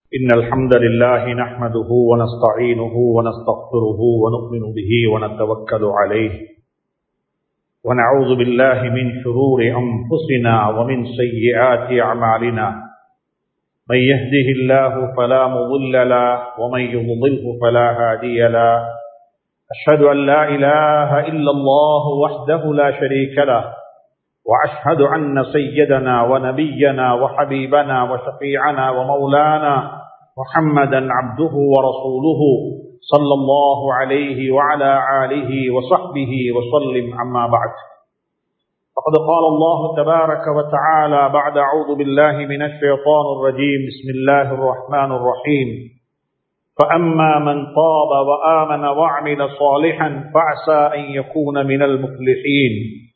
إن الحمد لله نحمده ونستعينه ونستغفره ونؤمن به ونتوكل عليه ونعوذ بالله من شرور أنفسنا ومن سيئات أعمالنا من يهده الله فلا مضل له ومن يضلله فلا هادي له أشهد أن لا إله إلا الله وحده لا شريك له وأشهد أن سيدنا ونبينا وحبيبنا وشفيعنا ومولانا محمدا عبده ورسوله صلى الله عليه وعلى آله وصحبه وسلم أما بعد فقد قال الله تبارك وتعالى بعد أعوذ بالله من الشيطان الرجيم بسم الله الرحمن الرحيم فأما من طاب وآمن وعمل صالحا فعسى أن يكون من المفلحين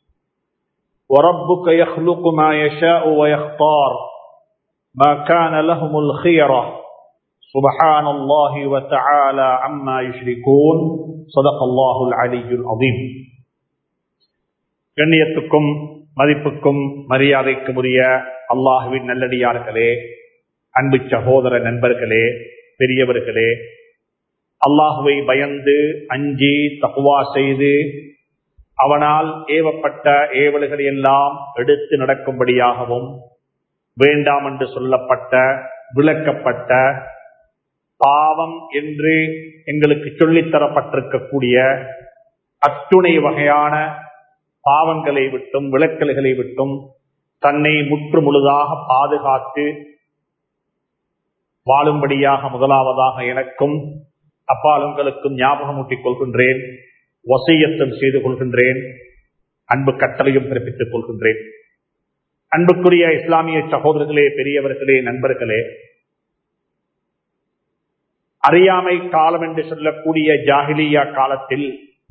وربك يخلق ما يشاء ويختار ما كان لهم الخيرة سبحان الله وتعالى عما يشركون صدق الله العلي العظيم கண்ணியத்துக்கும் மதிப்புக்கும் மரியாதைக்கும் உரிய அல்லாஹுவின் நல்லடியார்களே அன்பு சகோதர நண்பர்களே பெரியவர்களே அல்லாஹுவை பயந்து அஞ்சி தகுவா செய்து அவனால் ஏவப்பட்ட ஏவல்களை எல்லாம் எடுத்து நடக்கும்படியாகவும் வேண்டாம் என்று சொல்லப்பட்ட விளக்கப்பட்ட பாவம் என்று எங்களுக்கு சொல்லித்தரப்பட்டிருக்கக்கூடிய அத்துணை வகையான பாவங்களை விட்டும் விளக்கல்களை விட்டும் தன்னை முற்று முழுதாக பாதுகாத்து வாழும்படியாக முதலாவதாக எனக்கும் அப்பால் உங்களுக்கும் ஞாபகமூட்டிக் கொள்கின்றேன் வசையத்தம் செய்து கொள்கின்றேன் அன்பு கட்டளையும் பிறப்பித்துக் கொள்கின்றேன் அன்புக்குரிய இஸ்லாமிய சகோதரர்களே பெரியவர்களே நண்பர்களே அறியாமை காலம் என்று சொல்லக்கூடிய ஜாகிலியா காலத்தில்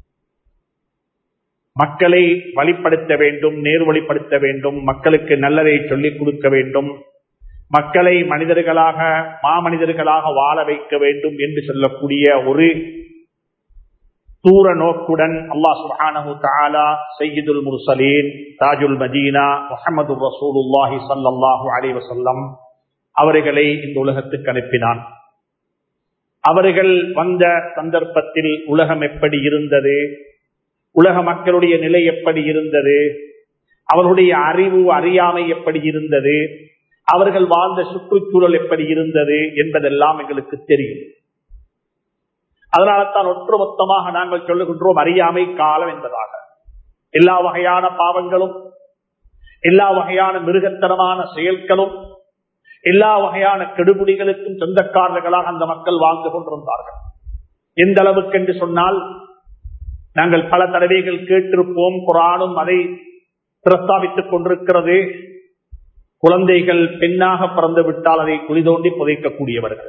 மக்களை வழிப்படுத்த வேண்டும் நேர்வழிப்படுத்த வேண்டும் மக்களுக்கு நல்லதை சொல்லிக் கொடுக்க வேண்டும் மக்களை மனிதர்களாக மாமனிதர்களாக வாழ வைக்க வேண்டும் என்று சொல்லக்கூடிய ஒரு தூர நோக்குடன் அல்லாஹ் சுப்ஹானஹு தஆலா சையீதுல் முர்சலீன் தாஜுல் மதீனா முஹம்மது ரசூலுல்லாஹி ஸல்லல்லாஹு அலைஹி வஸல்லம் அவர்களை இந்த உலகத்துக்கு அனுப்பினான் அவர்கள் வந்த சந்தர்ப்பத்தில் உலகம் எப்படி இருந்தது உலக மக்களுடைய நிலை எப்படி இருந்தது அவர்களுடைய அறிவு அறியாமை எப்படி இருந்தது அவர்கள் வாழ்ந்த சுற்றுச்சூழல் எப்படி இருந்தது என்பதெல்லாம் எங்களுக்கு தெரியும் அதனால தான் ஒட்டுமொத்தமாக நாங்கள் சொல்லுகின்றோம் அறியாமை காலம் என்பதாக எல்லா வகையான பாவங்களும் எல்லா வகையான மிருகத்தனமான செயல்களும் எல்லா வகையான கெடுபுடிகளுக்கும் சொந்தக்காரர்களாக அந்த மக்கள் வாழ்ந்து கொண்டிருந்தார்கள் எந்த அளவுக்கு என்று சொன்னால் நாங்கள் பல தடவைகள் கேட்டிருப்போம் குரானும் அதை பிரஸ்தாபித்துக் கொண்டிருக்கிறது குழந்தைகள் பெண்ணாக பிறந்து விட்டால் அதை குளிதோண்டி புதைக்கக்கூடியவர்கள்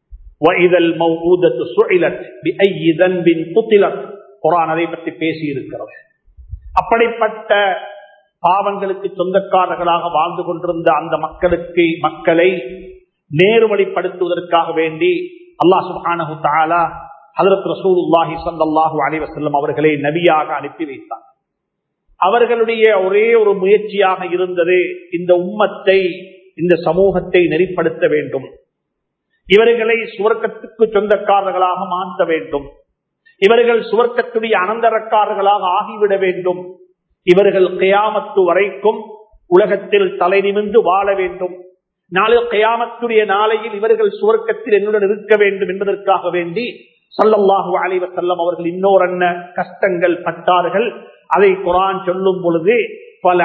அதை பற்றி பேசி இருக்கிறது அப்படிப்பட்ட பாவங்களுக்கு சொந்தக்காரர்களாக வாழ்ந்து கொண்டிருந்த அந்த மக்களுக்கு மக்களை நேர்வழிப்படுத்துவதற்காக வேண்டி அல்லாஹ் சுபானு தாலா ஹதரத் ரசூலுல்லாஹி சல்லாஹூ அலிவசல்லம் அவர்களை நபியாக அனுப்பி வைத்தார் அவர்களுடைய ஒரே ஒரு முயற்சியாக இருந்தது இந்த உம்மத்தை இந்த சமூகத்தை நெறிப்படுத்த வேண்டும் இவர்களை சுவர்க்கத்துக்கு சொந்தக்காரர்களாக மாற்ற வேண்டும் இவர்கள் சுவர்க்கத்துடைய அனந்தரக்காரர்களாக ஆகிவிட வேண்டும் இவர்கள் கயாமத்து வரைக்கும் உலகத்தில் தலை நிமிந்து வாழ வேண்டும் நாளை கயாமத்துடைய நாளையில் இவர்கள் சுவர்க்கத்தில் என்னுடன் இருக்க வேண்டும் என்பதற்காக வேண்டி சல்லல்லாஹு அலைவ செல்லம் அவர்கள் இன்னொரு என்ன கஷ்டங்கள் பட்டார்கள் அதை குரான் சொல்லும் பொழுது பல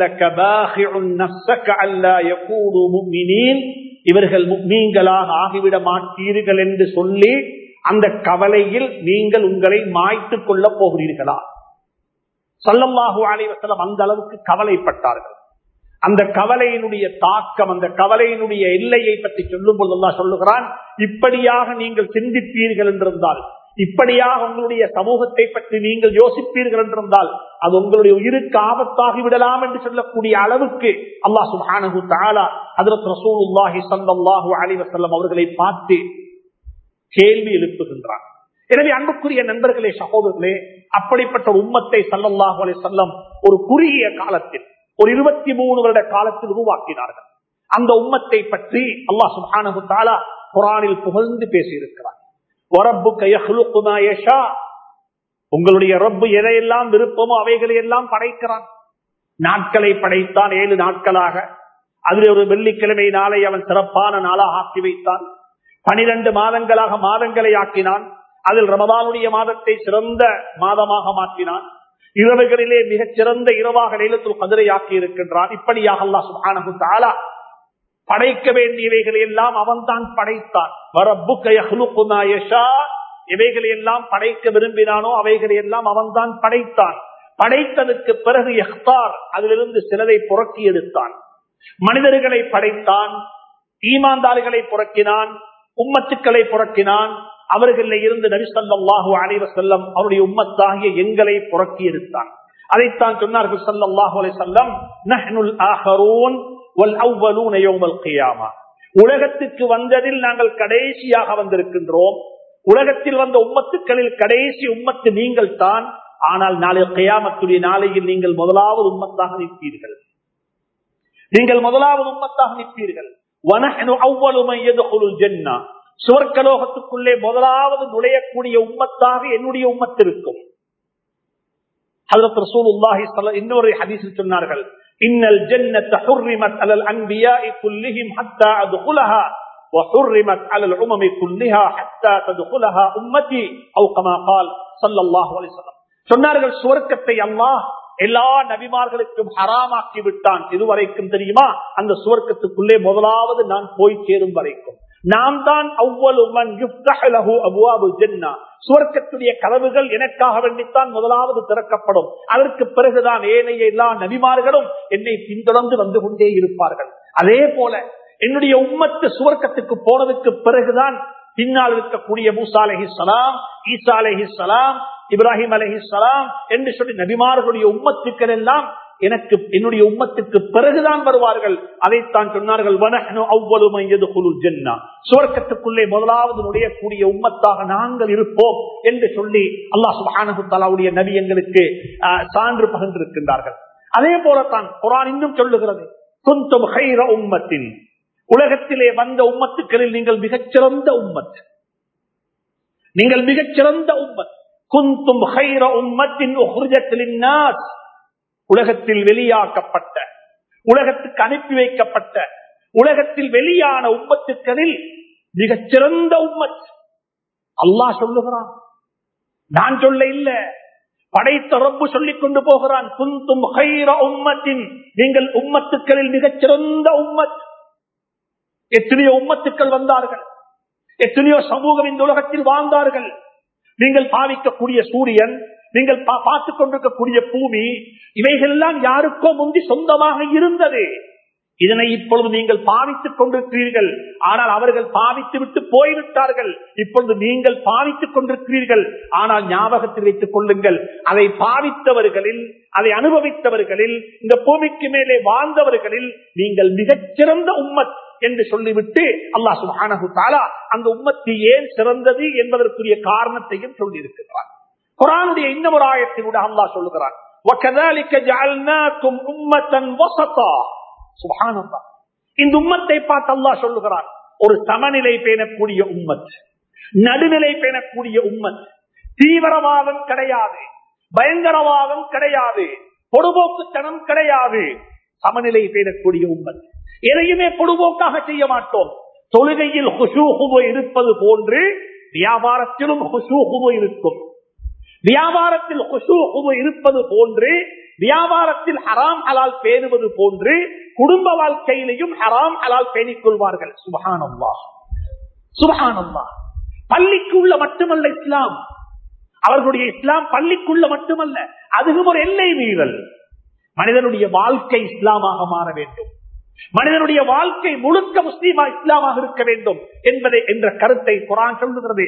இவர்கள் மீன்களாக ஆகிவிட மாட்டீர்கள் என்று சொல்லி அந்த கவலையில் நீங்கள் உங்களை மாய்த்து கொள்ள போகிறீர்களா சல்லல்லாஹு அலைவசலம் அந்த அளவுக்கு கவலைப்பட்டார்கள் அந்த கவலையினுடைய தாக்கம் அந்த கவலையினுடைய எல்லையை பற்றி சொல்லும் போதெல்லாம் சொல்லுகிறான் இப்படியாக நீங்கள் சிந்திப்பீர்கள் என்றிருந்தால் இப்படியாக உங்களுடைய சமூகத்தை பற்றி நீங்கள் யோசிப்பீர்கள் என்றிருந்தால் அது உங்களுடைய உயிருக்கு ஆபத்தாகி விடலாம் என்று சொல்லக்கூடிய அளவுக்கு அல்லாஹ் சுபானு தாலா அதற்கு ரசூலுல்லாஹி சல்லாஹூ அலிவசல்லம் அவர்களை பார்த்து கேள்வி எழுப்புகின்றான் எனவே அன்புக்குரிய நண்பர்களே சகோதரர்களே அப்படிப்பட்ட உம்மத்தை சல்லல்லாஹு அலி செல்லம் ஒரு குறுகிய காலத்தில் ஒரு இருபத்தி மூணு வருட காலத்தில் உருவாக்கினார்கள் அந்த உம்மத்தை பற்றி அல்லாஹ் சுப்ஹானஹு தஆலா குரானில் புகழ்ந்து பேசியிருக்கிறான் உங்களுடைய ரப்பு எதையெல்லாம் விருப்பமோ அவைகளை எல்லாம் படைக்கிறான் நாட்களை படைத்தான் ஏழு நாட்களாக அதில் ஒரு வெள்ளிக்கிழமை நாளை அவன் சிறப்பான நாளாக ஆக்கி வைத்தான் பனிரெண்டு மாதங்களாக மாதங்களை ஆக்கினான் அதில் ரமதானுடைய மாதத்தை சிறந்த மாதமாக மாற்றினான் இரவுகளிலே மிகச் சிறந்த இரவாக நிலத்தில் கதிரை ஆக்கி இருக்கின்றான் இப்படியாக அல்லா சுபானகு தாலா படைக்க வேண்டியவைகளை எல்லாம் அவன் தான் படைத்தான் இவைகளை எல்லாம் படைக்க விரும்பினானோ அவைகளை எல்லாம் அவன் தான் படைத்தான் படைத்ததற்கு பிறகு எஹ்தார் அதிலிருந்து சிலரை புரட்டி எடுத்தான் மனிதர்களை படைத்தான் ஈமான்தார்களை புறக்கினான் உம்மத்துக்களை புறக்கினான் அவர்களில் இருந்து நபிசல்லாஹு அலைவ செல்லம் அவருடைய உம்மத்தாகிய எங்களை புறக்கி எடுத்தான் அதைத்தான் சொன்னார்கள் சல்லாஹூ அலை செல்லம் நஹ்னுல் ஆஹரூன் வல் அவ்வலூன யௌமல் கியாமா உலகத்துக்கு வந்ததில் நாங்கள் கடைசியாக வந்திருக்கின்றோம் உலகத்தில் வந்த உம்மத்துக்களில் கடைசி உம்மத்து நீங்கள் தான் ஆனால் நாளை கையாமத்துடைய நாளையில் நீங்கள் முதலாவது உம்மத்தாக நிற்பீர்கள் நீங்கள் முதலாவது உம்மத்தாக நிற்பீர்கள் சுவர்க்கலோகத்துக்குள்ளே முதலாவது நுழையக்கூடிய உம்மத்தாக என்னுடைய உம்மத்து இருக்கும் இன்னொரு ஹதீஸில் சொன்னார்கள் இன்னல் ஜன்னத்த ஹுர்ரிமத் அலல் அன்பியாஇ குல்லிஹிம் ஹத்தா அதுகுலஹா وحرمت على الامم كلها حتى تدخلها امتي او كما قال صلى الله عليه وسلم சொன்னார்கள் சுவர்க்கத்தை அல்லாஹ் எல்லா நபிமார்களுக்கும் ஹராமாக்கி விட்டான் இதுவரைக்கும் தெரியுமா அந்த சுவர்க்கத்துக்குள்ளே முதலாவது நான் போய் சேரும் வரைக்கும் நாம் தான் சுவர்க்கத்துடைய கதவுகள் எனக்காக வேண்டித்தான் முதலாவது திறக்கப்படும் அதற்கு பிறகுதான் ஏனைய எல்லா நபிமார்களும் என்னை பின்தொடர்ந்து வந்து கொண்டே இருப்பார்கள் அதே போல என்னுடைய உம்மத்து சுவர்க்கத்துக்கு போனதுக்கு பிறகுதான் பின்னால் இருக்கக்கூடிய மூசா அலஹி சலாம் ஈசா அலஹி சலாம் இப்ராஹிம் அலஹி சலாம் என்று சொல்லி நபிமார்களுடைய உம்மத்துக்கள் எல்லாம் எனக்கு என்னுடைய உம்மத்துக்கு பிறகுதான் வருவார்கள் அதைத்தான் சொன்னார்கள் சுவர்க்கத்துக்குள்ளே முதலாவது நுழையக்கூடிய உம்மத்தாக நாங்கள் இருப்போம் என்று சொல்லி அல்லாஹ் சுபானுடைய நபி எங்களுக்கு சான்று பகிர்ந்திருக்கின்றார்கள் அதே போலத்தான் குரான் இன்னும் சொல்லுகிறது குந்தும் ஹைர உம்மத்தின் உலகத்திலே வந்த உம்மத்துக்களில் நீங்கள் மிகச்சிறந்த உம்மத் நீங்கள் மிகச்சிறந்த உம்மத் குந்தும் ஹைர உம்மத்தின் உலகத்தில் வெளியாக்கப்பட்ட உலகத்துக்கு அனுப்பி வைக்கப்பட்ட உலகத்தில் வெளியான உம்மத்துக்களில் மிகச்சிறந்த உம்மத் அல்லாஹ் சொல்லுகிறான் நான் சொல்ல இல்ல படைத்த ரப்பு சொல்லிக் கொண்டு போகிறான் குந்தும் ஹைர உம்மத்தின் நீங்கள் உம்மத்துக்களில் மிகச்சிறந்த உம்மத் எத்தனையோ உம்மத்துக்கள் வந்தார்கள் எத்தனையோ சமூகம் இந்த உலகத்தில் வாழ்ந்தார்கள் நீங்கள் பாவிக்கக்கூடிய சூரியன் நீங்கள் பார்த்துக் கொண்டிருக்கக்கூடிய பூமி இவைகள் எல்லாம் யாருக்கோ முந்தி சொந்தமாக இருந்தது இதனை இப்பொழுது நீங்கள் பாவித்துக் கொண்டிருக்கிறீர்கள் ஆனால் அவர்கள் பாவித்து விட்டு போய்விட்டார்கள் இப்பொழுது நீங்கள் பாவித்துக் கொண்டிருக்கிறீர்கள் ஆனால் ஞாபகத்தில் வைத்துக் கொள்ளுங்கள் அதை பாவித்தவர்களில் அதை அனுபவித்தவர்களில் இந்த பூமிக்கு மேலே வாழ்ந்தவர்களில் நீங்கள் மிகச்சிறந்த உம்மத் என்று சொல்லிவிட்டு அல்லாஹ் சுபானு தாலா அந்த உம்மத்து ஏன் சிறந்தது என்பதற்குரிய காரணத்தையும் சொல்லி இருக்கிறார் குரானுடைய இன்னொரு ஆயத்தினுடைய அல்லாஹ் சொல்லுகிறான் இந்த உம்மத்தை பார்த்து அல்லாஹ் சொல்லுகிறான் ஒரு சமநிலை பேணக்கூடிய உம்மத் நடுநிலை பேணக்கூடிய உம்மத் தீவிரவாதம் கிடையாது பயங்கரவாதம் கிடையாது பொடுபோக்குத்தனம் கிடையாது சமநிலை பேணக்கூடிய உம்மத் எதையுமே பொடுபோக்காக செய்ய மாட்டோம் தொழுகையில் ஹுசூஹுபு இருப்பது போன்று வியாபாரத்திலும் ஹுசூஹுபு இருக்கும் வியாபாரத்தில் ஹுசூஹுபு இருப்பது போன்று வியாபாரத்தில் ஹராம் ஹலால் பேணுவது போன்று குடும்ப வாழ்க்கையிலையும் ஹராம் ஹலால் பேணிக் கொள்வார்கள் சுபஹானம்மா சுபஹானம்மா பள்ளிக்குள்ள மட்டுமல்ல இஸ்லாம் அவர்களுடைய இஸ்லாம் பள்ளிக்குள்ள மட்டுமல்ல அதுவும் ஒரு எல்லை மீறல் மனிதனுடைய வாழ்க்கை இஸ்லாமாக மாற வேண்டும் மனிதனுடைய வாழ்க்கை முழுக்க முஸ்லீமா இஸ்லாமாக இருக்க வேண்டும் என்பதை என்ற கருத்தை குரான் சொல்லுகிறது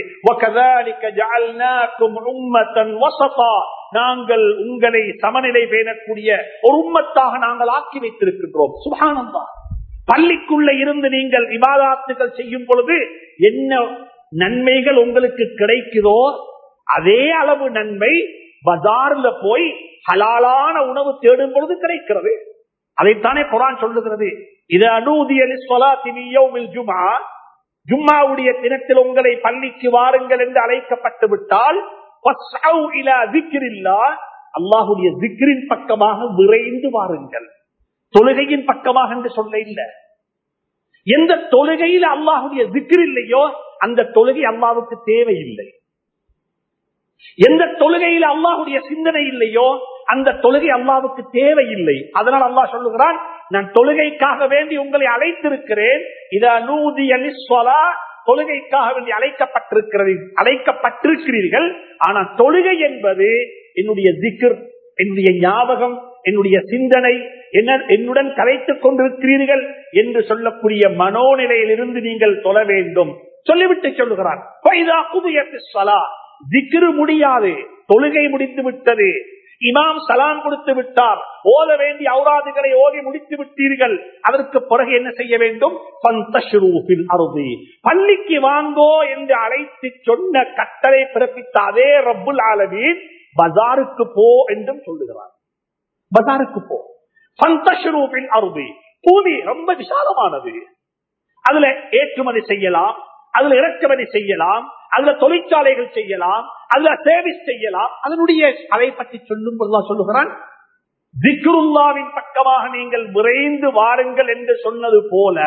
நாங்கள் உங்களை சமநிலை பேணக்கூடிய ஒரு உம்மத்தாக நாங்கள் ஆக்கி வைத்திருக்கின்றோம் சுபானந்தா பள்ளிக்குள்ள இருந்து நீங்கள் விவாதாத்துகள் செய்யும் பொழுது என்ன நன்மைகள் உங்களுக்கு கிடைக்குதோ அதே அளவு நன்மை பஜார்ல போய் ஹலாலான உணவு தேடும் பொழுது கிடைக்கிறது அதைத்தானே குரான் சொல்லுகிறது இது அனூதியல் ஜுமா ஜும்மாவுடைய தினத்தில் உங்களை பள்ளிக்கு வாருங்கள் என்று அழைக்கப்பட்டு விட்டால் அல்லாஹுடைய திக்ரின் பக்கமாக விரைந்து வாருங்கள் தொழுகையின் பக்கமாக என்று சொல்ல இல்லை எந்த தொழுகையில் அல்லாஹுடைய திக்ர் இல்லையோ அந்த தொழுகை அல்லாவுக்கு தேவையில்லை எந்த தொழுகையில் அல்லாஹுடைய சிந்தனை இல்லையோ அந்த தொழுகை அல்லாவுக்கு தேவையில்லை அதனால் அல்லாஹ் சொல்லுகிறான் நான் தொழுகைக்காக வேண்டி உங்களை அழைத்திருக்கிறேன் தொழுகைக்காக வேண்டி அழைக்கப்பட்டிருக்கிறது அழைக்கப்பட்டிருக்கிறீர்கள் ஆனா தொழுகை என்பது என்னுடைய திக்ர் என்னுடைய ஞாபகம் என்னுடைய சிந்தனை என்னுடன் கலைத்துக் கொண்டிருக்கிறீர்கள் என்று சொல்லக்கூடிய மனோநிலையிலிருந்து நீங்கள் தொழ வேண்டும் சொல்லிவிட்டு சொல்லுகிறான் திக்ரு முடியாது தொழுகை முடித்து விட்டது இமாம் சலாம் கொடுத்து விட்டார் ஓத வேண்டிய அவுராதுகளை ஓதி முடித்து விட்டீர்கள் அதற்கு பிறகு என்ன செய்ய வேண்டும் அருதி பள்ளிக்கு வாங்கோ என்று அழைத்து சொன்ன கட்டளை பிறப்பித்த அதே ரப்புல் ஆலமீன் பஜாருக்கு போ என்றும் சொல்லுகிறார் பஜாருக்கு போ பந்தஷரூபின் அருதி பூமி ரொம்ப விசாலமானது அதுல ஏற்றுமதி செய்யலாம் அதுல இறக்குமதி செய்யலாம் அதுல தொழிற்சாலைகள் செய்யலாம் அதுல சேவிஸ் செய்யலாம் அதனுடைய அதை பற்றி சொல்லும் போதுதான் சொல்லுகிறான் திக்ருல்லாவின் பக்கமாக நீங்கள் விரைந்து வாருங்கள் என்று சொன்னது போல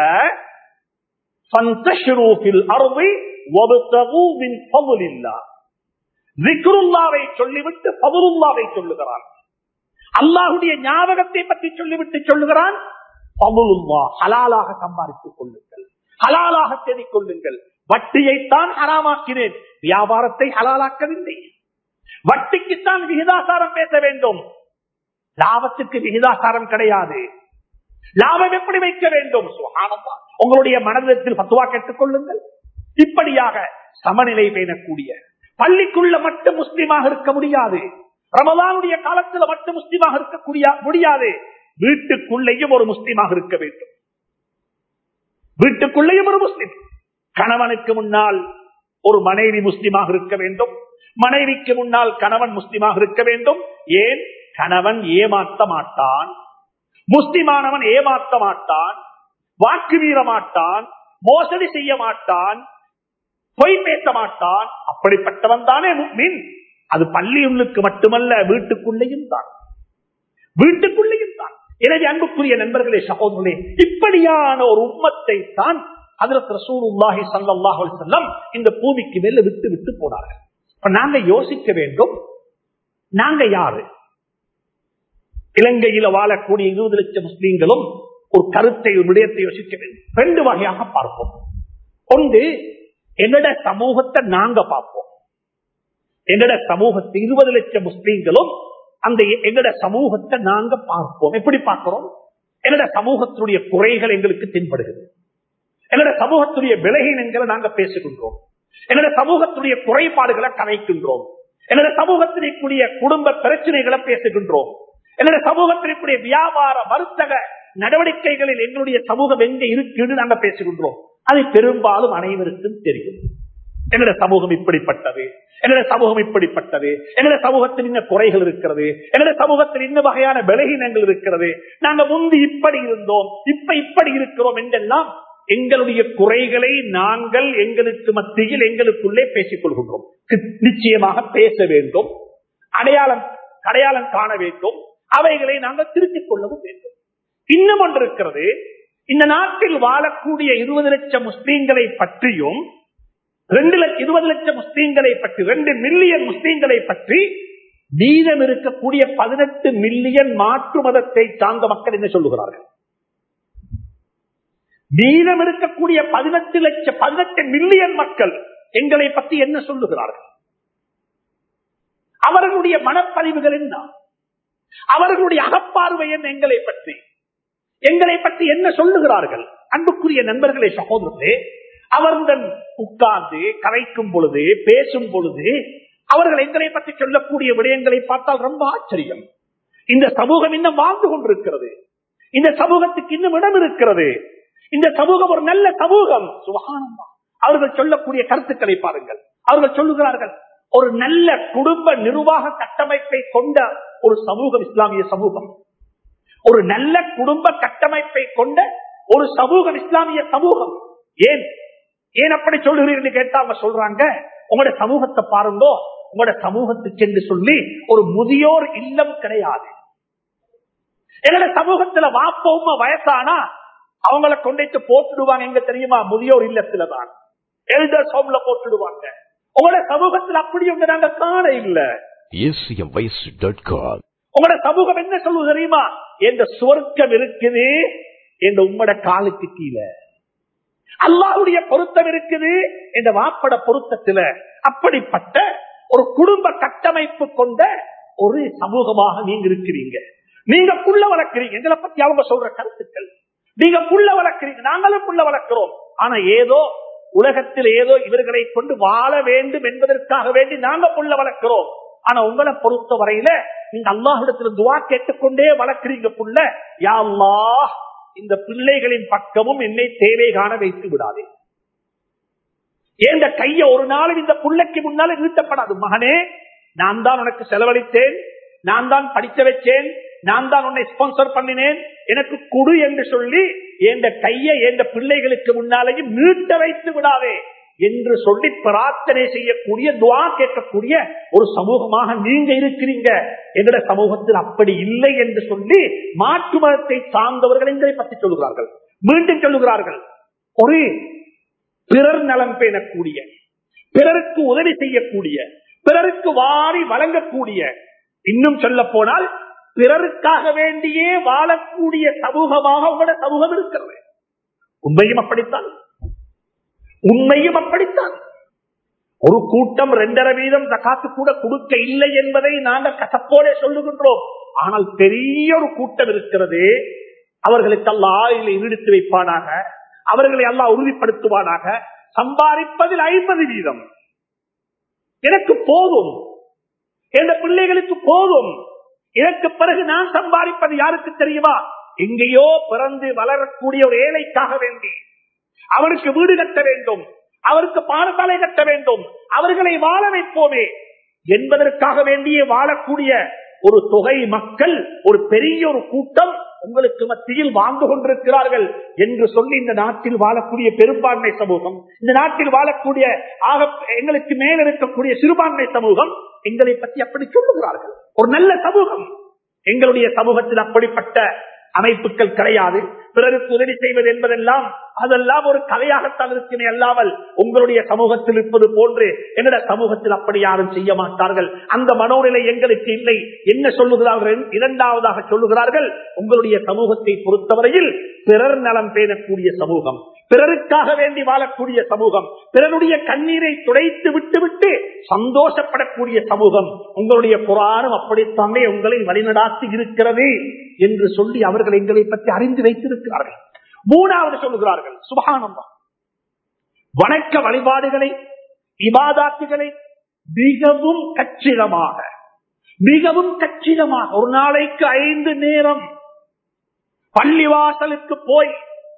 சொல்லிவிட்டு பவுருல்லாவை சொல்லுகிறான் அல்லாஹுடைய ஞாபகத்தை பற்றி சொல்லிவிட்டு சொல்லுகிறான் பவுலுல்லா ஹலாலாக சம்பாதித்துக் கொள்ளுங்கள் ஹலாலாக தேடிக் கொள்ளுங்கள் வட்டியைத்தான் ஹராமாக்கினேன் வியாபாரத்தை ஹலாலாக்கவில்லை வட்டிக்குத்தான் விகிதாசாரம் பேச வேண்டும் லாபத்துக்கு விகிதாசாரம் கிடையாது லாபம் எப்படி வைக்க வேண்டும் உங்களுடைய மனதில் பத்துவா கேட்டுக் கொள்ளுங்கள் இப்படியாக சமநிலை பேணக்கூடிய பள்ளிக்குள்ள மட்டும் முஸ்லீமாக இருக்க முடியாது ரமலானுடைய காலத்துல மட்டும் முஸ்லீமாக இருக்கக்கூடிய முடியாது வீட்டுக்குள்ளேயும் ஒரு முஸ்லீமாக இருக்க வேண்டும் வீட்டுக்குள்ளேயும் ஒரு முஸ்லீம் கணவனுக்கு முன்னால் ஒரு மனைவி முஸ்லிமாக இருக்க வேண்டும் மனைவிக்கு முன்னால் கணவன் முஸ்லிமாக இருக்க வேண்டும் ஏன் கணவன் ஏமாற்ற மாட்டான் முஸ்லிமானவன் ஏமாற்ற மாட்டான் வாக்கு மீற மாட்டான் மோசடி செய்ய மாட்டான் பொய் பேச மாட்டான் அப்படிப்பட்டவன் தானே முக்மின் அது பள்ளியுள்ளுக்கு மட்டுமல்ல வீட்டுக்குள்ளேயும் தான் வீட்டுக்குள்ளேயும் தான் எனவே அன்புக்குரிய நண்பர்களே சகோதரர்களே இப்படியான ஒரு உம்மத்தை தான் அதற்கு ரசூலுல்லாஹி ஸல்லல்லாஹு அலைஹி வஸல்லம் இந்த பூமிக்கு மேல விட்டு விட்டு போனார்கள் இப்ப நாங்க யோசிக்க வேண்டும் நாங்க யாரு இலங்கையில வாழக்கூடிய இருபது லட்சம் முஸ்லீம்களும் ஒரு கருத்தை ஒரு விடயத்தை யோசிக்க வேண்டும் ரெண்டு வகையாக பார்ப்போம் ஒன்று எங்கட சமூகத்தை நாங்க பார்ப்போம் எங்கட சமூகத்தை இருபது லட்சம் முஸ்லீம்களும் அந்த எங்கட சமூகத்தை நாங்க பார்ப்போம் எப்படி பார்க்கிறோம் எங்கட சமூகத்துடைய குறைகள் எங்களுக்கு தென்படுகிறது எங்கட சமூகத்துடைய விலகினங்களை நாங்க பேசுகின்றோம் எங்கட சமூகத்துடைய குறைபாடுகளை கலைக்கின்றோம் எங்கட சமூகத்திற்குரிய குடும்ப பிரச்சனைகளை பேசுகின்றோம் எங்கட சமூகத்திற்குரிய வியாபார வர்த்தக நடவடிக்கைகளில் எங்களுடைய சமூகம் எங்க இருக்குன்னு நாங்க பேசுகின்றோம் அது பெரும்பாலும் அனைவருக்கும் தெரியும் எங்கட சமூகம் இப்படிப்பட்டது எங்கட சமூகம் இப்படிப்பட்டது எங்கட சமூகத்தில் இன்ன குறைகள் இருக்கிறது எங்கட சமூகத்தில் இன்ன வகையான விலகினங்கள் இருக்கிறது நாங்க முந்தி இப்படி இருந்தோம் இப்ப இப்படி இருக்கிறோம் என்றெல்லாம் எங்களுடைய குறைகளை நாங்கள் எங்களுக்கு மத்தியில் எங்களுக்குள்ளே பேசிக் கொள்கின்றோம் நிச்சயமாக பேச வேண்டும் அடையாளம் அடையாளம் காண வேண்டும் அவைகளை நாங்கள் திருத்திக் கொள்ளவும் வேண்டும் இன்னும் ஒன்று இருக்கிறது இந்த நாட்டில் வாழக்கூடிய இருபது லட்சம் முஸ்லீம்களை பற்றியும் ரெண்டு லட்சம் இருபது லட்சம் முஸ்லீம்களை பற்றி ரெண்டு மில்லியன் முஸ்லீம்களை பற்றி மீதம் இருக்கக்கூடிய பதினெட்டு மில்லியன் மாற்று மதத்தை சார்ந்த மக்கள் என்ன சொல்லுகிறார்கள் மீதம் இருக்கக்கூடிய பதினெட்டு லட்சம் பதினெட்டு மில்லியன் மக்கள் எங்களை பற்றி என்ன சொல்லுகிறார்கள் அவர்களுடைய மனப்பதிவுகள் என்ன அவர்களுடைய அகப்பார்வை என்ன எங்களை பற்றி எங்களை பற்றி என்ன சொல்லுகிறார்கள் அன்புக்குரிய நண்பர்களே சகோதரர்களே அவர்கள் உட்கார்ந்து கரைக்கும் பொழுது பேசும் பொழுது அவர்கள் எங்களை பற்றி சொல்லக்கூடிய விடயங்களை பார்த்தால் ரொம்ப ஆச்சரியம் இந்த சமூகம் இன்னும் வாழ்ந்து கொண்டிருக்கிறது இந்த சமூகத்துக்கு இன்னும் இடம் இருக்கிறது இந்த சமூகம் ஒரு நல்ல சமூகம் சுகானமா அவர்கள் சொல்லக்கூடிய கருத்துக்களை பாருங்கள் அவர்கள் சொல்லுகிறார்கள் ஒரு நல்ல குடும்ப நிர்வாக கட்டமைப்பை கொண்ட ஒரு சமூகம் இஸ்லாமிய சமூகம் ஒரு நல்ல குடும்ப கட்டமைப்பை கொண்ட ஒரு சமூகம் இஸ்லாமிய சமூகம் ஏன் ஏன் அப்படி சொல்லுகிறீர்கள் கேட்டா அவங்க சொல்றாங்க உங்களோட சமூகத்தை பாருங்கோ உங்களோட சமூகத்துக்கு என்று சொல்லி ஒரு முதியோர் இல்லம் கிடையாது எங்களோட சமூகத்துல வாப்பவுமா வயசானா அவங்கள கொண்டு போட்டுடுவாங்க எங்க தெரியுமா முதியோர் இல்லத்துல தான் எல்டர்ஸ் ஹோம்ல போட்டுடுவாங்க உங்களோட சமூகத்தில் அப்படி ஒன்று நாங்க காண இல்ல acmvoice.com. உங்களோட சமூகம் என்ன சொல்லுவது தெரியுமா எந்த சுவர்க்கம் இருக்குது என்ற உம்மட காலுக்கு கீழே அல்லாஹுடைய பொருத்தம் இருக்குது என்ற வாப்பட பொருத்தத்துல அப்படிப்பட்ட ஒரு குடும்ப கட்டமைப்பு கொண்ட ஒரு சமூகமாக நீங்க இருக்கிறீங்க நீங்க புள்ள வளர்க்கிறீங்க எங்களை பத்தி அவங்க சொல்ற கருத்துக்கள் நீங்க புள்ள வளர்க்கிறீங்க நாங்களும் புள்ள வளர்க்கிறோம் ஆனா ஏதோ உலகத்தில் ஏதோ இவர்களை கொண்டு வாழ வேண்டும் என்பதற்காக வேண்டி நாங்க புள்ள வளர்க்கிறோம் ஆனா உங்களை பொறுத்த வரையில நீங்க அல்லாஹிடத்துல துவா கேட்டுக்கொண்டே வளர்க்கிறீங்க புள்ள யா அல்லாஹ் இந்த பிள்ளைகளின் பக்கமும் என்னை தேவை காண வைத்து விடாதே ஏந்த கைய ஒரு நாளும் இந்த புள்ளைக்கு முன்னால நீட்டப்படாது மகனே நான் தான் உனக்கு செலவழித்தேன் நான் தான் படிக்க வச்சேன் நான் தான் உன்னை ஸ்பான்சர் பண்ணினேன் எனக்கு குடு என்று சொல்லி எந்த கையை எந்த பிள்ளைகளுக்கு முன்னாலேயும் நீட்ட வைத்து விடாதே என்று சொல்லி பிரார்த்தனை செய்யக்கூடிய துவா கேட்கக்கூடிய ஒரு சமூகமாக நீங்க இருக்கிறீங்க எங்கட சமூகத்தில் அப்படி இல்லை என்று சொல்லி மாற்று மதத்தை சார்ந்தவர்கள் எங்களை பற்றி சொல்லுகிறார்கள் மீண்டும் சொல்லுகிறார்கள் ஒரு பிறர் நலம் பேணக்கூடிய பிறருக்கு உதவி செய்யக்கூடிய பிறருக்கு வாரி வழங்கக்கூடிய இன்னும் சொல்ல போனால் பிறருக்காக வேண்டியே வாழக்கூடிய சமூகமாக உங்களோட சமூகம் இருக்கிறது உண்மையும் அப்படித்தான் உண்மையும் அப்படித்தான் ஒரு கூட்டம் ரெண்டரை வீதம் தக்காத்து கூட கொடுக்க இல்லை என்பதை நாங்கள் கசப்போட சொல்லுகின்றோம் ஆனால் பெரிய ஒரு கூட்டம் இருக்கிறது அவர்களுக்கு அல்ல ஆயில ஈடுத்து வைப்பானாக அவர்களை எல்லாம் உறுதிப்படுத்துவானாக சம்பாதிப்பதில் ஐம்பது வீதம் எனக்கு போதும் எந்த பிள்ளைகளுக்கு போதும் எனக்கு பிறகு நான் சம்பாதிப்பது யாருக்கு தெரியுமா எங்கேயோ பிறந்து வளரக்கூடிய ஒரு ஏழைக்காக வேண்டி அவருக்கு வீடு கட்ட வேண்டும் அவருக்கு பாடசாலை கட்ட வேண்டும் அவர்களை வாழ வைப்போமே என்பதற்காக வேண்டியே வாழக்கூடிய ஒரு தொகை மக்கள் ஒரு பெரிய ஒரு கூட்டம் உங்களுக்கு மத்தியில் வாழ்ந்து கொண்டிருக்கிறார்கள் என்று சொல்லி இந்த நாட்டில் வாழக்கூடிய பெரும்பான்மை சமூகம் இந்த நாட்டில் வாழக்கூடிய ஆக எங்களுக்கு மேல் இருக்கக்கூடிய சிறுபான்மை சமூகம் எங்களை பற்றி அப்படி சொல்லுகிறார்கள் ஒரு நல்ல சமூகம் எங்களுடைய சமூகத்தில் அப்படிப்பட்ட அமைப்புகள் கிடையாது பிறருக்கு உதவி செய்வது என்பதெல்லாம் அதெல்லாம் ஒரு கதையாகத்தான் இருக்குமே அல்லாமல் உங்களுடைய சமூகத்தில் இருப்பது போன்று என்னோட சமூகத்தில் அப்படி யாரும் செய்ய மாட்டார்கள் அந்த மனோநிலை எங்களுக்கு இல்லை என்ன சொல்லுகிறார்கள் இரண்டாவதாக சொல்லுகிறார்கள் உங்களுடைய சமூகத்தை பொறுத்தவரையில் பிறர் நலம் பேணக்கூடிய சமூகம் பிறருக்காக வேண்டி வாழக்கூடிய சமூகம் பிறருடைய கண்ணீரை துடைத்து விட்டுவிட்டு சந்தோஷப்படக்கூடிய சமூகம் உங்களுடைய புராணம் அப்படித்தானே உங்களை வழிநடாத்தி இருக்கிறது என்று சொல்லி அவர்கள் எங்களை பற்றி அறிந்து வைத்திருக்கிறார்கள் மூணாவது சொல்லுகிறார்கள் சுபகானந்தம் வணக்க வழிபாடுகளை இபாதாத்துகளை மிகவும் கச்சிதமாக மிகவும் கச்சிதமாக ஒரு நாளைக்கு ஐந்து நேரம் பள்ளிவாசலுக்கு போய்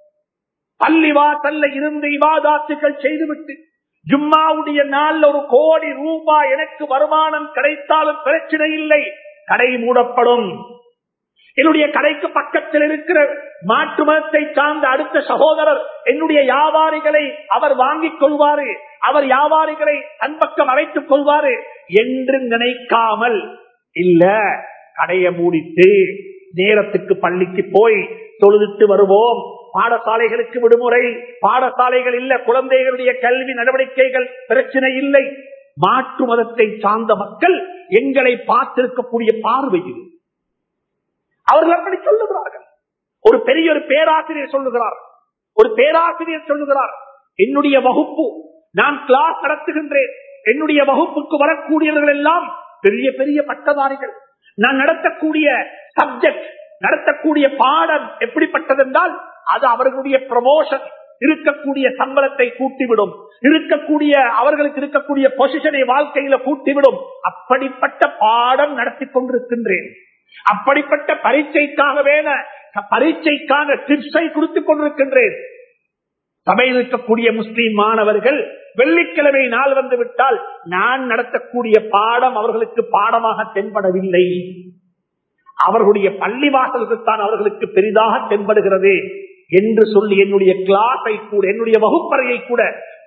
பள்ளிவாசல்ல இருந்து இவாதாத்துகள் செய்துவிட்டு ஜும்மாவுடைய நாள்ல ஒரு கோடி ரூபாய் எனக்கு வருமானம் கிடைத்தாலும் பிரச்சனை இல்லை கடை மூடப்படும் என்னுடைய கடைக்கு பக்கத்தில் இருக்கிற மாற்று மதத்தை சார்ந்த அடுத்த சகோதரர் என்னுடைய வியாபாரிகளை அவர் வாங்கிக் கொள்வாரு அவர் வியாபாரிகளை தன் பக்கம் அழைத்துக் கொள்வாரு என்று நினைக்காமல் இல்ல கடையை மூடிட்டு நேரத்துக்கு பள்ளிக்கு போய் தொழுதுட்டு வருவோம் பாடசாலைகளுக்கு விடுமுறை பாடசாலைகள் இல்ல குழந்தைகளுடைய கல்வி நடவடிக்கைகள் பிரச்சனை இல்லை மாற்று மதத்தை சார்ந்த மக்கள் எங்களை பார்த்திருக்கக்கூடிய பார்வை இது அவர்கள் அப்படி சொல்லுகிறார்கள் ஒரு பெரிய ஒரு பேராசிரியர் சொல்லுகிறார் ஒரு பேராசிரியர் சொல்லுகிறார் என்னுடைய வகுப்பு நான் கிளாஸ் நடத்துகின்றேன் என்னுடைய வகுப்புக்கு வரக்கூடியவர்கள் எல்லாம் பெரிய பெரிய பட்டதாரிகள் நான் நடத்தக்கூடிய சப்ஜெக்ட் நடத்தக்கூடிய பாடம் எப்படிப்பட்டது என்றால் அது அவர்களுடைய ப்ரமோஷன் இருக்கக்கூடிய சம்பளத்தை கூட்டிவிடும் இருக்கக்கூடிய அவர்களுக்கு இருக்கக்கூடிய பொசிஷனை வாழ்க்கையில கூட்டிவிடும் அப்படிப்பட்ட பாடம் நடத்தி கொண்டிருக்கின்றேன் அப்படிப்பட்ட பரீட்சைக்காக வேண பரீட்சைக்கான டிப்ஸை கொடுத்துக் கொண்டிருக்கின்றேன் சபையில் இருக்கக்கூடிய முஸ்லீம் மாணவர்கள் வெள்ளிக்கிழமை நாள் வந்து விட்டால் நான் நடத்தக்கூடிய பாடம் அவர்களுக்கு பாடமாக தென்படவில்லை அவர்களுடைய பள்ளி வாசல்தான் அவர்களுக்கு பெரிதாக தென்படுகிறது என்று சொல்லி என்னுடைய கிளாஸை கூட என்னுடைய வகுப்பறையை கூட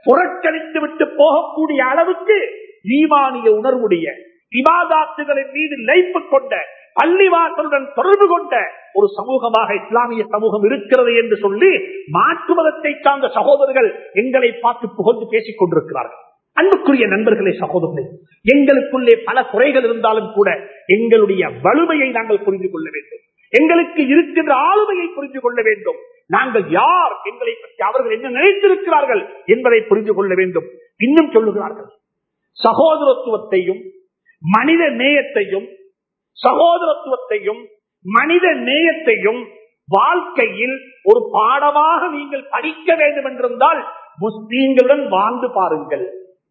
புறக்கணித்து விட்டு போகக்கூடிய அளவுக்கு ஈமானிய உணர்வுடைய இபாதாத்துகளின் மீது லைப்பு கொண்ட பள்ளிவாசலுடன் தொடர்பு கொண்ட ஒரு சமூகமாக இஸ்லாமிய சமூகம் இருக்கிறது என்று சொல்லி மாற்று மதத்தை சார்ந்த சகோதரர்கள் எங்களை பார்த்து புகழ்ந்து பேசிக் கொண்டிருக்கிறார்கள் அன்புக்குரிய நண்பர்களே சகோதரர்களே எங்களுக்குள்ளே பல குறைகள் இருந்தாலும் கூட எங்களுடைய வலிமையை நாங்கள் புரிந்து கொள்ள வேண்டும் எங்களுக்கு இருக்கின்ற ஆளுமையை புரிந்து கொள்ள வேண்டும் நாங்கள் யார் எங்களை பற்றி அவர்கள் என்ன நினைத்திருக்கிறார்கள் என்பதை புரிந்து கொள்ள வேண்டும் இன்னும் சொல்லுகிறார்கள் சகோதரத்துவத்தையும் மனித நேயத்தையும் சகோதரத்துவத்தையும் மனித நேயத்தையும் வாழ்க்கையில் ஒரு பாடமாக நீங்கள் படிக்க வேண்டும் என்றிருந்தால் முஸ்லீம்களுடன் வாழ்ந்து பாருங்கள்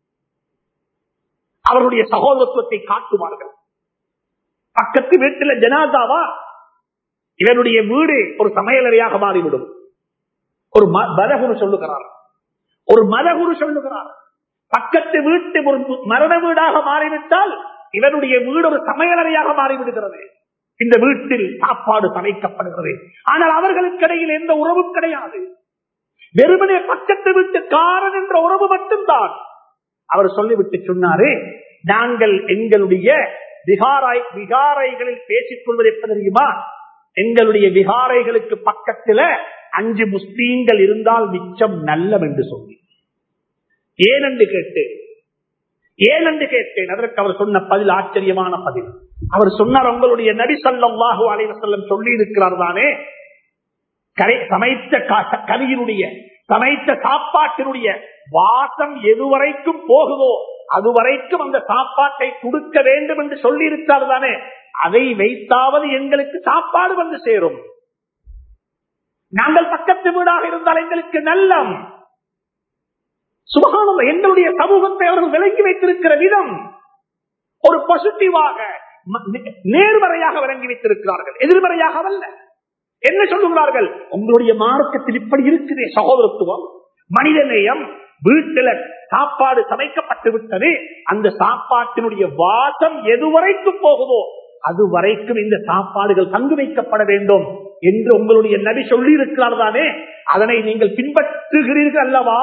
அவருடைய சகோதரத்துவத்தை காட்டுவார்கள் பக்கத்து வீட்டில் ஜனாதாவா இவனுடைய வீடு ஒரு சமையலறையாக மாறிவிடும் ஒரு மதகுரு சொல்லுகிறார் ஒரு மதகுரு சொல்லுகிறார் பக்கத்து வீட்டு ஒரு மரண வீடாக மாறிவிட்டால் இவனுடைய வீடு ஒரு சமையலறையாக மாறிவிடுகிறது இந்த வீட்டில் சாப்பாடு சமைக்கப்படுகிறது ஆனால் அவர்களுக்கு இடையில் எந்த உறவும் கிடையாது வெறுமனே பக்கத்து வீட்டுக்காரன் என்ற உறவு மட்டும்தான் அவர் சொல்லிவிட்டு சொன்னாரு நாங்கள் எங்களுடைய விகாராய் விகாரைகளில் பேசிக் கொள்வது எப்ப தெரியுமா எங்களுடைய விகாரைகளுக்கு பக்கத்துல அஞ்சு முஸ்லீம்கள் இருந்தால் மிச்சம் நல்லம் என்று சொல்லி ஏனென்று கேட்டேன் ஏனென்று கேட்டேன் அதற்கு அவர் சொன்ன பதில் ஆச்சரியமான பதில் அவர் சொன்னார் உங்களுடைய நபி சல்லாஹூ அலைவசல்லம் சொல்லி இருக்கிறார் தானே கரை சமைத்த கரியினுடைய சமைத்த சாப்பாட்டினுடைய வாசம் எதுவரைக்கும் போகுதோ அதுவரைக்கும் அந்த சாப்பாட்டை கொடுக்க வேண்டும் என்று சொல்லி இருக்கிறார் தானே அதை வைத்தாவது எங்களுக்கு சாப்பாடு வந்து சேரும் நாங்கள் பக்கத்து வீடாக இருந்தால் எங்களுக்கு நல்லம் சுபகானம் எங்களுடைய சமூகத்தை அவர்கள் விளங்கி வைத்திருக்கிற விதம் ஒரு பாசிட்டிவாக நேர்மறையாக விளங்கி வைத்திருக்கிறார்கள் எதிர்மறையாக அல்ல என்ன சொல்லுகிறார்கள் உங்களுடைய மார்க்கத்தில் இப்படி இருக்குதே சகோதரத்துவம் மனிதநேயம் வீட்டில சாப்பாடு சமைக்கப்பட்டு விட்டது அந்த சாப்பாட்டினுடைய வாசம் எதுவரைக்கும் போகுதோ அது வரைக்கும் இந்த சாப்பாடுகள் தங்கு வைக்கப்பட வேண்டும் என்று உங்களுடைய நபி சொல்லி இருக்கிறார் தானே அதனை நீங்கள் பின்பற்றுகிறீர்கள் அல்லவா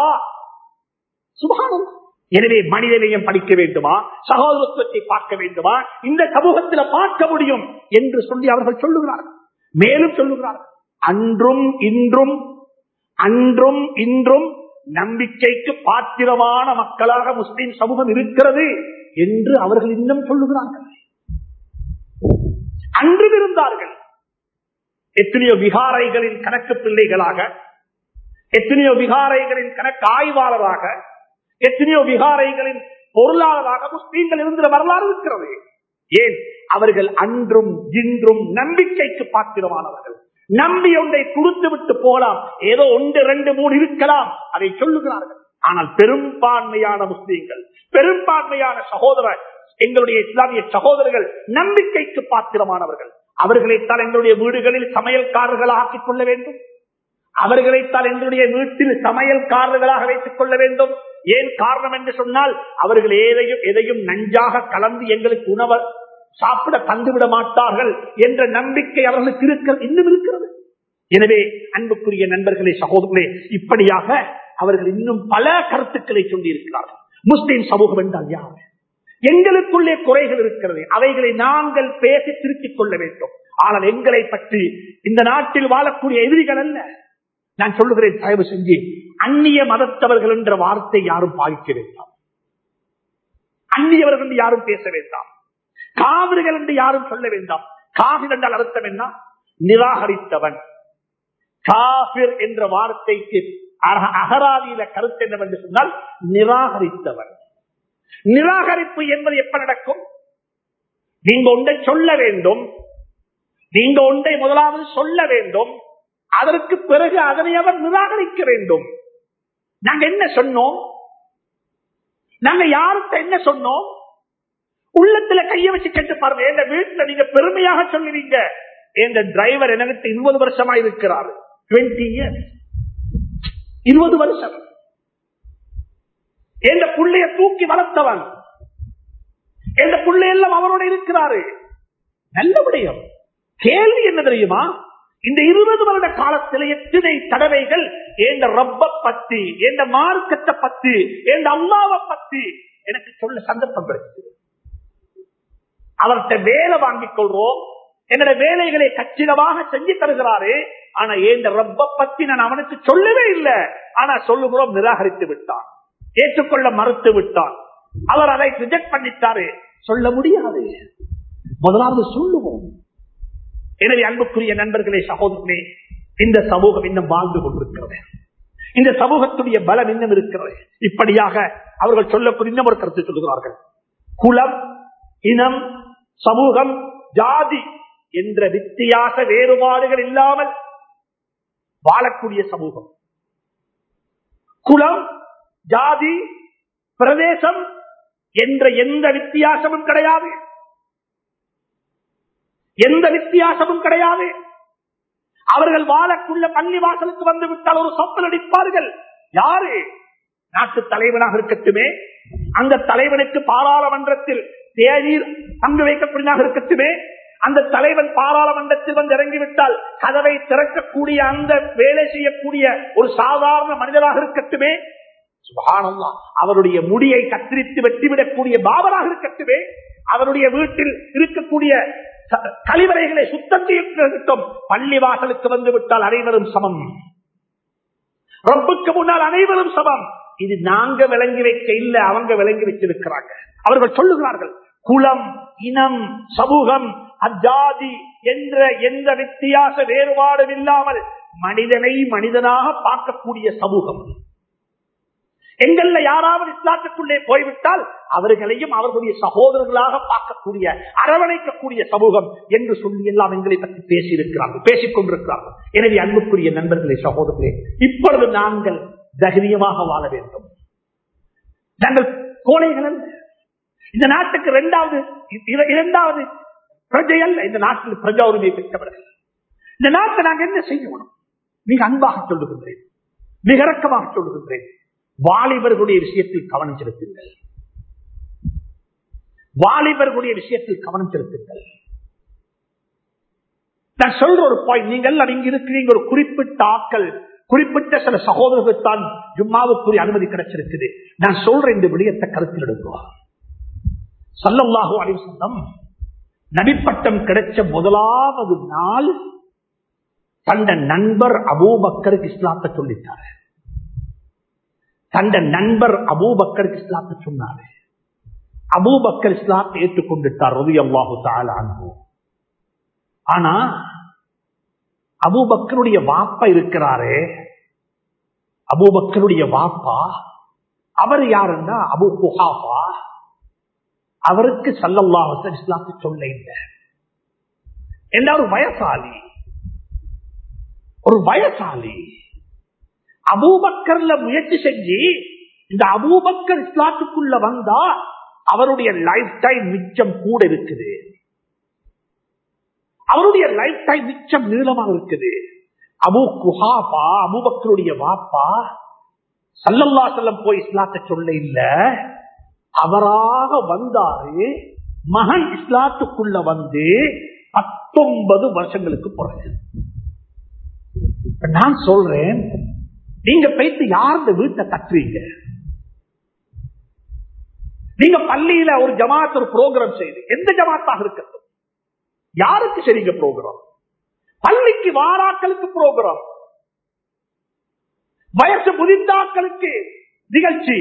சுபானம் எனவே மனிதநேயம் படிக்க வேண்டுமா சகோதரத்துவத்தை பார்க்க வேண்டுமா இந்த சமூகத்தில் பார்க்க முடியும் என்று சொல்லி அவர்கள் சொல்லுகிறார்கள் மேலும் சொல்லுகிறார்கள் அன்றும் இன்றும் அன்றும் இன்றும் நம்பிக்கைக்கு பாத்திரமான மக்களாக முஸ்லிம் சமூகம் இருக்கிறது என்று அவர்கள் இன்னும் சொல்லுகிறார்கள் அன்றும் இருந்தார்கள் எத்தனையோ விகாரைகளின் கணக்கு பிள்ளைகளாக எத்தனையோ விகாரைகளின் கணக்கு ஆய்வாளராக எத்தனையோ விகாரைகளின் பொருளாளராக முஸ்லீம்கள் இருந்த வரலாறு இருக்கிறது ஏன் அவர்கள் அன்றும் இன்றும் நம்பிக்கைக்கு பாத்திரமானவர்கள் நம்பி ஒன்றை கொடுத்து விட்டு போகலாம் ஏதோ ஒன்று ரெண்டு மூணு இருக்கலாம் அதை சொல்லுகிறார்கள் ஆனால் பெரும்பான்மையான முஸ்லீம்கள் பெரும்பான்மையான சகோதர எங்களுடைய இஸ்லாமிய சகோதரர்கள் நம்பிக்கைக்கு பாத்திரமானவர்கள் அவர்களைத்தான் எங்களுடைய வீடுகளில் சமையல்காரர்களாக ஆக்கிக் கொள்ள வேண்டும் அவர்களைத்தான் எங்களுடைய வீட்டில் சமையல்காரர்களாக வைத்துக் கொள்ள வேண்டும் ஏன் காரணம் என்று சொன்னால் அவர்கள் எதையும் எதையும் நஞ்சாக கலந்து எங்களுக்கு உணவு சாப்பிட தந்துவிட மாட்டார்கள் என்ற நம்பிக்கை அவர்களுக்கு இருக்க இன்னும் இருக்கிறது எனவே அன்புக்குரிய நண்பர்களே சகோதரர்களே இப்படியாக அவர்கள் இன்னும் பல கருத்துக்களை சொல்லி இருக்கிறார்கள் முஸ்லிம் சமூகம் என்றால் யார் எங்களுக்குள்ளே குறைகள் இருக்கிறது அவைகளை நாங்கள் பேசி திருத்திக் கொள்ள வேண்டும் ஆனால் எங்களை பற்றி இந்த நாட்டில் வாழக்கூடிய எதிரிகள் அல்ல நான் சொல்லுகிறேன் தயவு செஞ்சு அந்நிய மதத்தவர்கள் என்ற வார்த்தை யாரும் பாதிக்க வேண்டாம் அந்நியவர்கள் என்று யாரும் பேச வேண்டாம் காவிரிகள் என்று யாரும் சொல்ல வேண்டாம் காவிர் என்றால் அர்த்தம் என்ன நிராகரித்தவன் காபிர் என்ற வார்த்தைக்கு அகராதியில கருத்து என்னவென்று சொன்னால் நிராகரித்தவன் நிராகரிப்பு என்பது எப்ப நடக்கும் நீங்க ஒன்றை சொல்ல வேண்டும் நீங்க ஒன்றை முதலாவது சொல்ல வேண்டும் அதற்கு பிறகு அதனை அவர் நிராகரிக்க வேண்டும் நாங்க என்ன சொன்னோம் நாங்க யாருக்கு என்ன சொன்னோம் உள்ளத்துல கைய வச்சு கேட்டு பாருங்க எந்த வீட்டுல நீங்க பெருமையாக சொல்லுவீங்க எந்த டிரைவர் எனக்கு இருபது வருஷமா இருக்கிறார் டுவெண்ட்டி இயர்ஸ் இருபது வருஷம் எந்த புள்ளைய தூக்கி வளர்த்தவன் எந்த புள்ளை எல்லாம் அவரோட இருக்கிறாரு நல்ல விடயம் கேள்வி என்ன தெரியுமா இந்த இருபது வருட காலத்தில் எத்தனை தடவைகள் எந்த ரப்ப பத்தி எந்த மார்க்கத்தை பத்தி எந்த அம்மாவை பத்தி எனக்கு சொல்ல சந்தர்ப்பம் கிடைச்சது அவர்கிட்ட வேலை வாங்கிக் கொள்றோம் என்னோட வேலைகளை கச்சிதமாக செஞ்சு தருகிறாரு ஆனா ஏந்த ரப்ப பத்தி நான் அவனுக்கு சொல்லவே இல்லை ஆனா சொல்லுகிறோம் நிராகரித்து விட்டான் ஏற்றுக்கொள்ள மறுத்து விட்டான் அவர் அதை ரிஜெக்ட் பண்ணிட்டாரு சொல்ல முடியாது முதலாவது சொல்லுவோம் எனவே அன்புக்குரிய நண்பர்களே சகோதரனே இந்த சமூகம் இன்னும் வாழ்ந்து கொண்டிருக்கிறது இந்த சமூகத்துடைய பலம் இன்னும் இருக்கிறது இப்படியாக அவர்கள் சொல்லக்கூடிய இன்னும் ஒரு கருத்து சொல்லுகிறார்கள் குலம் இனம் சமூகம் ஜாதி என்ற வித்தியாச வேறுபாடுகள் இல்லாமல் வாழக்கூடிய சமூகம் குலம் ஜாதி பிரதேசம் என்ற எந்த வித்தியாசமும் கிடையாது எந்த வித்தியாசமும் கிடையாது அவர்கள் வாழக்குள்ள பள்ளி வாசலுக்கு வந்து விட்டால் ஒரு சொப்பல் அடிப்பார்கள் யாரு நாட்டு தலைவனாக இருக்கட்டுமே அந்த தலைவனுக்கு பாராளுமன்றத்தில் தேநீர் பங்கு வைக்கக்கூடியதாக இருக்கட்டுமே அந்த தலைவன் பாராளுமன்றத்தில் வந்து இறங்கிவிட்டால் கதவை திறக்கக்கூடிய அந்த வேலை செய்யக்கூடிய ஒரு சாதாரண மனிதராக இருக்கட்டுமே சுபஹானல்லாஹ். அவருடைய முடியை கத்திரித்து வெட்டிவிடக்கூடிய பாபராக இருக்கட்டுமே அவருடைய வீட்டில் இருக்கக்கூடிய ச- கழிவறைகளை சுத்தம் செய்யட்டும் பள்ளி வாசலுக்கு வந்து விட்டால் அனைவரும் சமம் ரப்புக்கு முன்னால் அனைவரும் சமம் இது நாங்க விளங்கி வைக்க இல்ல அவங்க விளங்கி வச்சிருக்கிறாங்க அவர்கள் சொல்லுகிறார்கள் குலம் இனம் சமூகம் அஜாதி என்ற எந்த வித்தியாச வேறுபாடும் இல்லாமல் மனிதனை மனிதனாக பார்க்கக்கூடிய சமூகம் எங்கள்ல யாராவது இஸ்லாத்துக்குள்ளே போய்விட்டால் அவர்களையும் அவர்களுடைய சகோதரர்களாக பார்க்கக்கூடிய அரவணைக்கக்கூடிய சமூகம் என்று சொல்லி எல்லாம் எங்களை பற்றி பேசியிருக்கிறார்கள் பேசிக் கொண்டிருக்கிறார்கள் எனவே அன்புக்குரிய நண்பர்களே சகோதரர்களே இப்பொழுது நாங்கள் தைரியமாக வாழ வேண்டும் நாங்கள் கோழைகள் அல்ல இந்த நாட்டுக்கு இரண்டாவது இர- இரண்டாவது பிரஜை அல்ல இந்த நாட்டில் பிரஜா உரிமை பெற்றவர்கள் இந்த நாட்டை நாங்கள் என்ன செய்யணும் மிக அன்பாக சொல்லுகின்றேன் மிக இறக்கமாக சொல்லுகின்றேன் வாலிபர்களுடைய விஷயத்தில் கவனம் செலுத்துங்கள் வாலிபர்களுடைய விஷயத்தில் கவனம் செலுத்துங்கள் நான் சொல்ற ஒரு பாயிண்ட் நீங்கள் இங்க இருக்கிறீங்க ஒரு குறிப்பிட்ட ஆட்கள் குறிப்பிட்ட சில சகோதரர்கள் தான் ஜும்மாவுக்குரிய அனுமதி கிடைச்சிருக்குது நான் சொல்ற இந்த விடயத்தை கருத்தில் எடுக்குவார் சல்லல்லாஹு அலிவசல்லம் நபிப்பட்டம் கிடைச்ச முதலாவது நாள் தந்த நண்பர் அபூபக்கருக்கு இஸ்லாத்தை சொல்லிட்டாரு தந்த நண்பர் அபூபக்கருக்கு இஸ்லாத்தை சொன்னாரு அபூபக்கர் இஸ்லாத்தை ஏற்றுக்கொண்டுட்டார் ரவி அல்லாஹு தாலானு ஆனா அபூபக்கருடைய வாப்பா இருக்கிறாரே அபூபக்கருடைய வாப்பா அவர் யாருன்னா அபு குஹாபா அவருக்கு சல்லல்லாஹு இஸ்லாத்தை சொல்ல இல்லை என்ன ஒரு வயசாளி ஒரு வயசாளி அபூபக்கர்ல முயற்சி செஞ்சு இந்த அபூபக்கர் இஸ்லாத்துக்குள்ள வந்தா அவருடைய லைஃப் டைம் மிச்சம் கூட இருக்குது அவருடைய லைஃப் டைம் மிச்சம் நீளமாக இருக்குது அபு குஹாபா அபூபக்கருடைய வாப்பா சல்லல்லா செல்லம் போய் இஸ்லாத்தை சொல்ல இல்ல அவராக வந்தாரு மகன் இஸ்லாத்துக்குள்ள வந்து பத்தொன்பது வருஷங்களுக்கு பிறகு இப்ப நான் சொல்றேன் நீங்க போயிட்டு யார் இந்த வீட்டை கட்டுறீங்க நீங்க பள்ளியில ஒரு ஜமாத் ஒரு ப்ரோக்ராம் செய்து எந்த ஜமாத்தாக இருக்கட்டும் யாருக்கு சரிங்க ப்ரோக்ராம் பள்ளிக்கு வாராக்களுக்கு ப்ரோக்ராம் வயசு முதிர்ந்தாக்களுக்கு நிகழ்ச்சி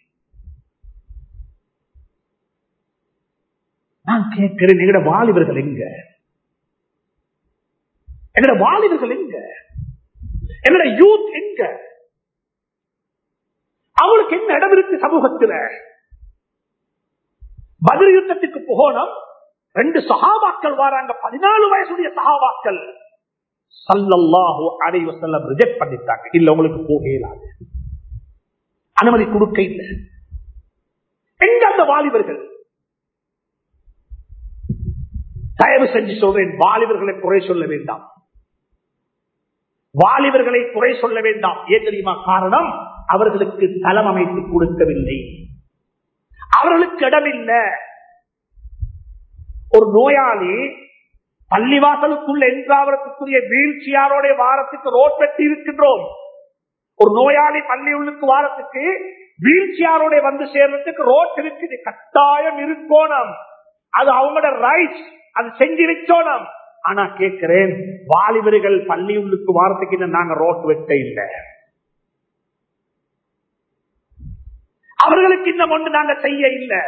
நான் கேட்கிறேன் எங்கட வாலிபர்கள் எங்க எங்கட வாலிபர்கள் எங்க எங்கட யூத் எங்க அவங்களுக்கு என்ன இடம் இருக்கு சமூகத்துல பதில் யுத்தத்துக்கு போகணும் ரெண்டு சகாபாக்கள் வராங்க பதினாலு வயசுடைய சகாபாக்கள் சல்லல்லாஹு அலைஹி வஸல்லம் ரிஜெக்ட் பண்ணிட்டாங்க இல்ல உங்களுக்கு போக இயலாது அனுமதி கொடுக்க இல்லை எங்க அந்த வாலிபர்கள் தயவு செஞ்சு சொல்றேன் வாலிபர்களை குறை சொல்ல வேண்டாம் வாலிபர்களை குறை சொல்ல வேண்டாம் ஏன் தெரியுமா காரணம் அவர்களுக்கு தளம் அமைத்து கொடுக்கவில்லை அவர்களுக்கு இடம் இல்லை ஒரு நோயாளி பள்ளிவாசலுக்குள்ள என்றாவதற்குரிய வீழ்ச்சியாரோட வாரத்துக்கு ரோட் வெட்டி இருக்கின்றோம் ஒரு நோயாளி பள்ளியுள்ளுக்கு வாரத்துக்கு வீழ்ச்சியாரோட வந்து சேர்றதுக்கு ரோட் இருக்குது கட்டாயம் இருக்கோணும் அது அவங்களோட ரைட் அது செஞ்சு வச்சோணும் ஆனா கேட்கிறேன் வாலிபர்கள் பள்ளியுள்ளுக்கு வாரத்துக்கு இன்னும் நாங்க ரோட் வெட்ட இல்லை அவர்களுக்கு இன்னும் ஒன்று நாங்க செய்ய இல்லை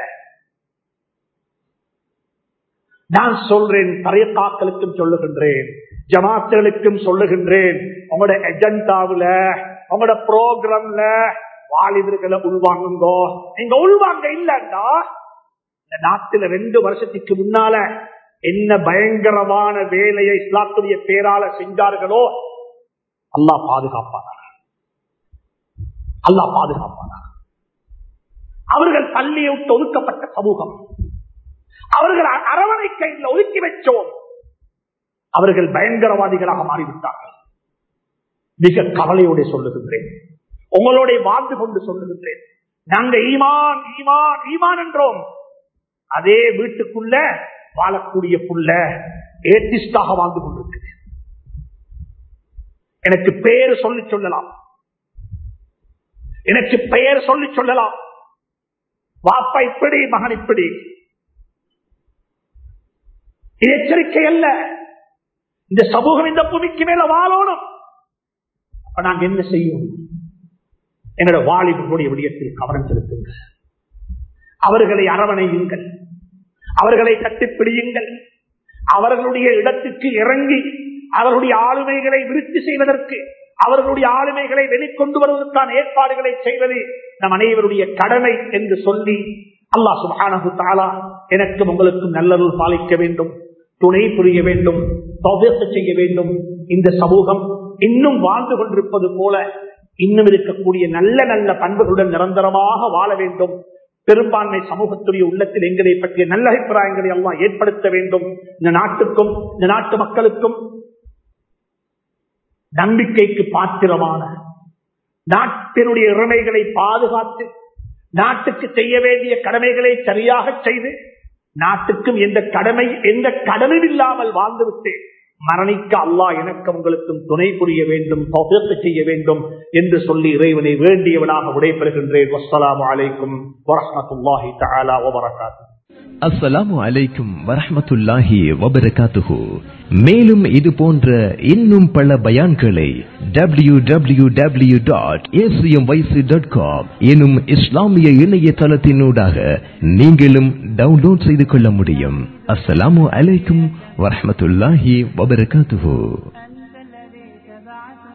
நான் சொல்றேன் தரையத்தாக்களுக்கும் சொல்லுகின்றேன் ஜமாத்துகளுக்கும் சொல்லுகின்றேன் உங்களோட எஜெண்டாவுல உங்களோட ப்ரோக்ராம்ல வாலிபர்களை உள்வாங்குங்கோ நீங்க உள்வாங்க இல்லண்டா இந்த நாட்டுல ரெண்டு வருஷத்துக்கு முன்னால என்ன பயங்கரமான வேலையை இஸ்லாத்துடைய பேரால செஞ்சார்களோ அல்லாஹ் பாதுகாப்பானார் அல்லாஹ் பாதுகாப்பானார் அவர்கள் பள்ளியை விட்டு ஒதுக்கப்பட்ட சமூகம் அவர்கள் அரவணைக்கையில் ஒதுக்கி வச்சோம் அவர்கள் பயங்கரவாதிகளாக மாறிவிட்டார்கள் மிக கவலையோட சொல்லுகின்றேன் உங்களோட வாழ்ந்து கொண்டு சொல்லுகின்றேன் நாங்க ஈமான் ஈமான் ஈமான் என்றோம் அதே வீட்டுக்குள்ள வாழக்கூடிய புள்ள ஏத்திஸ்டாக வாழ்ந்து கொண்டிருக்கு எனக்கு பெயர் சொல்லி சொல்லலாம் எனக்கு பெயர் சொல்லி சொல்லலாம் வாப்பா இப்படி மகன் இப்படி இது எச்சரிக்கை அல்ல இந்த சமூகம் இந்த பூமிக்கு மேல வாழணும் அப்ப நாங்க என்ன செய்யும் என்னோட வாலிபர்களுடைய விடயத்தில் கவனம் செலுத்துங்கள் அவர்களை அரவணையுங்கள் அவர்களை கட்டிப்பிடியுங்கள் அவர்களுடைய இடத்துக்கு இறங்கி அவர்களுடைய ஆளுமைகளை விருத்தி செய்வதற்கு அவர்களுடைய ஆளுமைகளை வெளிக்கொண்டு வருவதற்கான ஏற்பாடுகளை செய்வது நம் அனைவருடைய கடமை என்று சொல்லி அல்லா சுபானு தாலா எனக்கும் உங்களுக்கும் நல்லருள் பாலிக்க வேண்டும் துணை புரிய வேண்டும் தௌபியத்தை செய்ய வேண்டும் இந்த சமூகம் இன்னும் வாழ்ந்து கொண்டிருப்பது போல இன்னும் இருக்கக்கூடிய நல்ல நல்ல பண்புகளுடன் நிரந்தரமாக வாழ வேண்டும் பெரும்பான்மை சமூகத்துடைய உள்ளத்தில் எங்களை பற்றிய நல்ல அபிப்பிராயங்களை எல்லாம் ஏற்படுத்த வேண்டும் இந்த நாட்டுக்கும் இந்த நாட்டு மக்களுக்கும் நம்பிக்கைக்கு பாத்திரமான நாட்டினுடைய இறமைகளை பாதுகாத்து நாட்டுக்கு செய்ய வேண்டிய கடமைகளை சரியாக செய்து நாட்டுக்கும் எந்த கடமை எந்த கடனும் இல்லாமல் வாழ்ந்துவிட்டு மரணிக்க அல்லாஹ் எனக்கு உங்களுக்கும் துணை புரிய வேண்டும் பௌத்த செய்ய வேண்டும் என்று சொல்லி இறைவனை வேண்டியவனாக விடைபெறுகின்றேன் வசலாம் அலைக்கும் வரமத்துல்லாஹி தஆலா வபரகாத்து அஸ்ஸலாமு அலைக்கும் வரஹமத்துல்லாஹி வபரகாத்துஹு மேலும் இது போன்ற இன்னும் பல பயான்களை W W W dot dot com எனும் இஸ்லாமிய இணையதளத்தினூடாக நீங்களும் டவுன்லோட் செய்து கொள்ள முடியும் அஸ்ஸலாமு அலைக்கும் வரஹமத்துல்லாஹி வபரகாத்துஹு